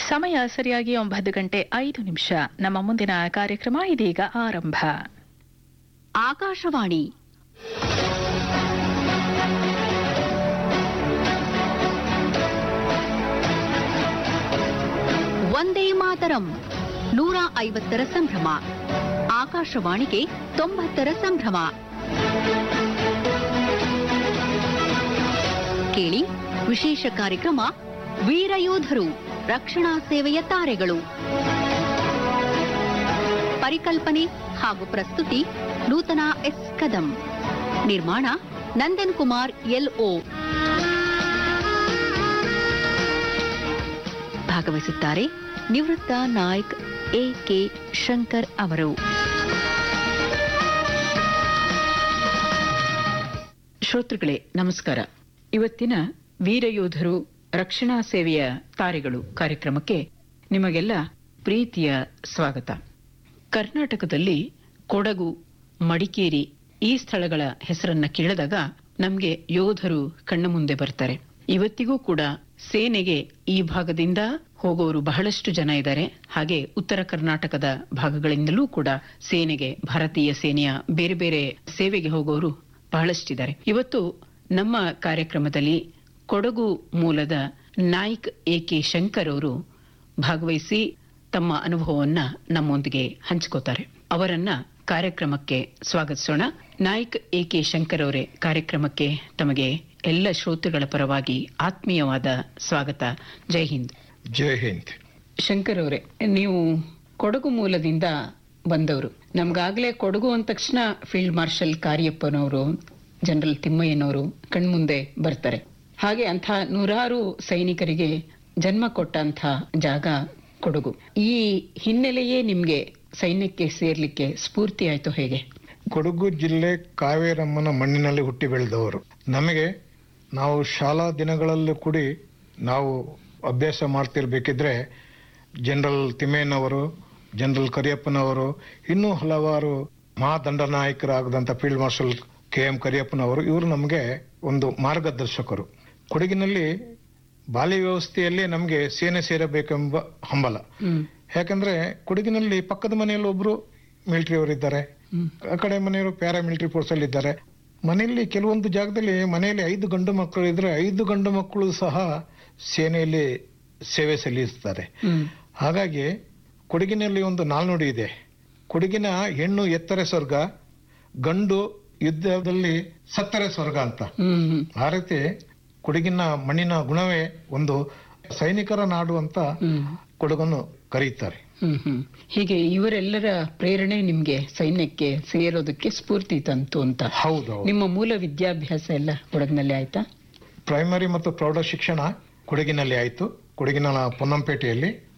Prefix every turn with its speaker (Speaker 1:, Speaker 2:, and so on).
Speaker 1: ಸಮಯ ಸರಿಯಾಗಿ ಒಂಬತ್ತು ಗಂಟೆ ಐದು ನಿಮಿಷ ನಮ್ಮ ಮುಂದಿನ ಕಾರ್ಯಕ್ರಮ ಇದೀಗ ಆರಂಭ
Speaker 2: ಆಕಾಶವಾಣಿ ವಂದೇ ಮಾತರಂ ನೂರ ಐವತ್ತರ ಸಂಭ್ರಮ ಆಕಾಶವಾಣಿಗೆ ತೊಂಬತ್ತರ ಸಂಭ್ರಮ ಕೇಳಿ ವಿಶೇಷ ಕಾರ್ಯಕ್ರಮ ವೀರಯೋಧರು ರಕ್ಷಣಾ ಸೇವೆಯ ತಾರೆಗಳು ಪರಿಕಲ್ಪನೆ ಹಾಗೂ ಪ್ರಸ್ತುತಿ ನೂತನ ಎಸ್ ಕದಂ ನಿರ್ಮಾಣ ನಂದನ್ ಕುಮಾರ್ ಎಲ್ಒ ಭಾಗವಹಿಸುತ್ತಾರೆ ನಿವೃತ್ತ ನಾಯಕ್ ಎ ಕೆ ಶಂಕರ್ ಅವರು
Speaker 3: ಶ್ರೋತೃಗಳೇ ನಮಸ್ಕಾರ ಇವತ್ತಿನ ವೀರಯೋಧರು ರಕ್ಷಣಾ ಸೇವೆಯ ತಾರೆಗಳು ಕಾರ್ಯಕ್ರಮಕ್ಕೆ ನಿಮಗೆಲ್ಲ ಪ್ರೀತಿಯ ಸ್ವಾಗತ ಕರ್ನಾಟಕದಲ್ಲಿ ಕೊಡಗು ಮಡಿಕೇರಿ ಈ ಸ್ಥಳಗಳ ಹೆಸರನ್ನ ಕೇಳಿದಾಗ ನಮ್ಗೆ ಯೋಧರು ಕಣ್ಣ ಮುಂದೆ ಬರ್ತಾರೆ ಇವತ್ತಿಗೂ ಕೂಡ ಸೇನೆಗೆ ಈ ಭಾಗದಿಂದ ಹೋಗೋರು ಬಹಳಷ್ಟು ಜನ ಇದ್ದಾರೆ ಹಾಗೆ ಉತ್ತರ ಕರ್ನಾಟಕದ ಭಾಗಗಳಿಂದಲೂ ಕೂಡ ಸೇನೆಗೆ ಭಾರತೀಯ ಸೇನೆಯ ಬೇರೆ ಬೇರೆ ಸೇವೆಗೆ ಹೋಗೋರು ಬಹಳಷ್ಟಿದ್ದಾರೆ ಇವತ್ತು ನಮ್ಮ ಕಾರ್ಯಕ್ರಮದಲ್ಲಿ ಕೊಡಗು ಮೂಲದ ನಾಯ್ಕ್ ಎ ಕೆ ಶಂಕರ್ ಅವರು ಭಾಗವಹಿಸಿ ತಮ್ಮ ಅನುಭವವನ್ನ ನಮ್ಮೊಂದಿಗೆ ಹಂಚ್ಕೋತಾರೆ ಅವರನ್ನ ಕಾರ್ಯಕ್ರಮಕ್ಕೆ ಸ್ವಾಗತಿಸೋಣ ನಾಯ್ಕ್ ಎ ಕೆ ಶಂಕರ್ ಅವರೇ ಕಾರ್ಯಕ್ರಮಕ್ಕೆ ತಮಗೆ ಎಲ್ಲ ಶ್ರೋತೃಗಳ ಪರವಾಗಿ ಆತ್ಮೀಯವಾದ ಸ್ವಾಗತ ಜೈ ಹಿಂದ್
Speaker 4: ಜೈ ಹಿಂದ್
Speaker 3: ಶಂಕರ್ ಅವರೇ ನೀವು ಕೊಡಗು ಮೂಲದಿಂದ ಬಂದವರು ನಮ್ಗಾಗ್ಲೇ ಕೊಡಗು ಅಂದ ತಕ್ಷಣ ಫೀಲ್ಡ್ ಮಾರ್ಷಲ್ ಕಾರ್ಯಪ್ಪನವರು ಜನರಲ್ ತಿಮ್ಮಯ್ಯನವರು ಕಣ್ಮುಂದೆ ಬರ್ತಾರೆ ಹಾಗೆ ಅಂಥ ನೂರಾರು ಸೈನಿಕರಿಗೆ ಜನ್ಮ ಕೊಟ್ಟಂಥ ಜಾಗ ಕೊಡಗು ಈ ಹಿನ್ನೆಲೆಯೇ ನಿಮ್ಗೆ ಸೈನ್ಯಕ್ಕೆ ಸೇರ್ಲಿಕ್ಕೆ ಸ್ಫೂರ್ತಿ ಆಯ್ತು ಹೇಗೆ
Speaker 4: ಕೊಡಗು ಜಿಲ್ಲೆ ಕಾವೇರಮ್ಮನ ಮಣ್ಣಿನಲ್ಲಿ ಹುಟ್ಟಿ ಬೆಳೆದವರು ನಮಗೆ ನಾವು ಶಾಲಾ ದಿನಗಳಲ್ಲೂ ಕೂಡಿ ನಾವು ಅಭ್ಯಾಸ ಮಾಡ್ತಿರ್ಬೇಕಿದ್ರೆ ಜನರಲ್ ತಿಮ್ಮೇನವರು ಜನರಲ್ ಕರಿಯಪ್ಪನವರು ಇನ್ನೂ ಹಲವಾರು ಮಹಾದಂಡನಾಯಕರಾಗದಂತ ಫೀಲ್ಡ್ ಮಾರ್ಷಲ್ ಕೆ ಎಂ ಕರಿಯಪ್ಪನವರು ಇವರು ನಮಗೆ ಒಂದು ಮಾರ್ಗದರ್ಶಕರು ಕೊಡಗಿನಲ್ಲಿ ಬಾಲ್ಯ ವ್ಯವಸ್ಥೆಯಲ್ಲೇ ನಮಗೆ ಸೇನೆ ಸೇರಬೇಕೆಂಬ ಹಂಬಲ
Speaker 3: ಹ್ಮ್
Speaker 4: ಯಾಕಂದ್ರೆ ಕೊಡಗಿನಲ್ಲಿ ಪಕ್ಕದ ಮನೆಯಲ್ಲಿ ಒಬ್ರು ಮಿಲಿಟರಿ ಅವರಿದ್ದಾರೆ ಆ ಕಡೆ ಮನೆಯವರು ಪ್ಯಾರಾ ಮಿಲಿಟರಿ ಫೋರ್ಸ್ ಅಲ್ಲಿ ಇದ್ದಾರೆ ಮನೆಯಲ್ಲಿ ಕೆಲವೊಂದು ಜಾಗದಲ್ಲಿ ಮನೆಯಲ್ಲಿ ಐದು ಗಂಡು ಮಕ್ಕಳು ಇದ್ರೆ ಐದು ಗಂಡು ಮಕ್ಕಳು ಸಹ ಸೇನೆಯಲ್ಲಿ ಸೇವೆ ಸಲ್ಲಿಸ್ತಾರೆ
Speaker 3: ಹ್ಮ್
Speaker 4: ಹಾಗಾಗಿ ಕೊಡಗಿನಲ್ಲಿ ಒಂದು ನಾಲ್ನುಡಿ ಇದೆ ಕೊಡಗಿನ ಹೆಣ್ಣು ಎತ್ತರೆ ಸ್ವರ್ಗ ಗಂಡು ಯುದ್ಧದಲ್ಲಿ ಸತ್ತರೆ ಸ್ವರ್ಗ ಅಂತ
Speaker 3: ಹ್ಮ್ ಹ್ಮ್
Speaker 4: ಆ ರೀತಿ ಕೊಡಗಿನ ಮಣ್ಣಿನ ಗುಣವೇ ಒಂದು ಸೈನಿಕರ ನಾಡು ಅಂತ
Speaker 3: ಹ್ಮ್
Speaker 4: ಕೊಡಗನ್ನು ಕರೆಯುತ್ತಾರೆ
Speaker 3: ಹ್ಮ್ ಹ್ಮ್ ಹೀಗೆ ಇವರೆಲ್ಲರ ಪ್ರೇರಣೆ ನಿಮ್ಗೆ ಸೈನ್ಯಕ್ಕೆ ಸೇರೋದಕ್ಕೆ ಸ್ಫೂರ್ತಿ ತಂತು ಅಂತ
Speaker 4: ಹೌದು
Speaker 3: ನಿಮ್ಮ ಮೂಲ ವಿದ್ಯಾಭ್ಯಾಸ ಎಲ್ಲ ಕೊಡಗಿನಲ್ಲಿ ಆಯ್ತಾ
Speaker 4: ಪ್ರೈಮರಿ ಮತ್ತು ಪ್ರೌಢ ಶಿಕ್ಷಣ ಕೊಡಗಿನಲ್ಲಿ ಆಯಿತು ಕೊಡಗಿನ ಪೊನ್ನಂಪೇಟೆಯಲ್ಲಿ